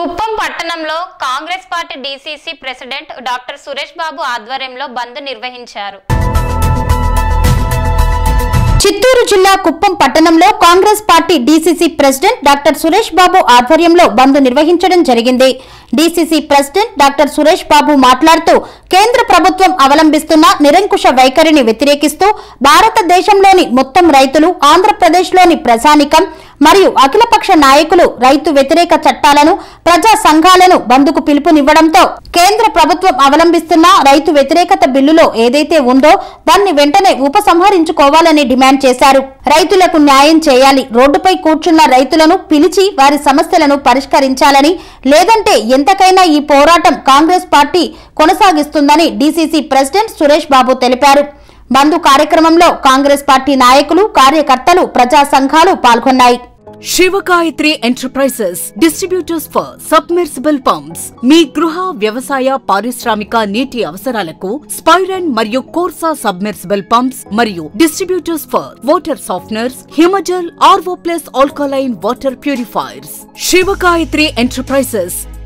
కుప్పం పట్టణంలో Congress party DCC president doctor Suresh Babu ఆధ్వర్యంలో బంద్ నిర్వహించారు చిత్తూరు జిల్లా కుప్పం పట్టణంలో Congress party DCC president doctor Suresh Babu ఆధ్వర్యంలో బంద్ నిర్వహించడం జరిగింది DCC president doctor Suresh Babu మాట్లాడుతూ కేంద్ర ప్రభుత్వం అవలంబిస్తున్న నిరంకుశ వైఖరిని వ్యతిరేకిస్తూ భారతదేశంలోని మొత్తం రైతులు ఆంధ్రప్రదేశ్లోని ప్రజానికం మరియు అఖిలపక్ష నాయకులు రైతు వ్యతిరేక చట్టాలను ప్రజా సంఘాలను బంద్కు పిలుపునివ్వడంతో కేంద్ర ప్రభుత్వం అవలంబిస్తున్న రైతు వ్యతిరేకత బిల్లులో ఏదైతే ఉందో దాన్ని వెంటనే ఉపసంహరించుకోవాలని డిమాండ్ చేశారు రైతులకు న్యాయం చేయాలి రోడ్డుపై కూర్చున్న రైతులను పిలిచి వారి సమస్యలను పరిష్కరించాలని లేదంటే ఎంతకైనా ఈ పోరాటం కాంగ్రెస్ పార్టీ కొనసాగిస్తుందని డీసీసీ ప్రెసిడెంట్ సురేష్ బాబు తెలిపారు బంధు కార్యక్రమంలో కాంగ్రెస్ పార్టీ నాయకులు కార్యకర్తలు ప్రజా సంఘాలు పాల్గొన్నాయి Shivagayatri enterprises distributors for submersible pumps మీ గృహ వ్యవసాయ పారిశ్రామిక నీటి అవసరాలకు స్పైరన్ మరియు కోర్సా సబ్మెర్సిబుల్ పంప్స్ మరియు distributors for water softeners Himajal RO plus alkaline water purifiers Shivagayatri enterprises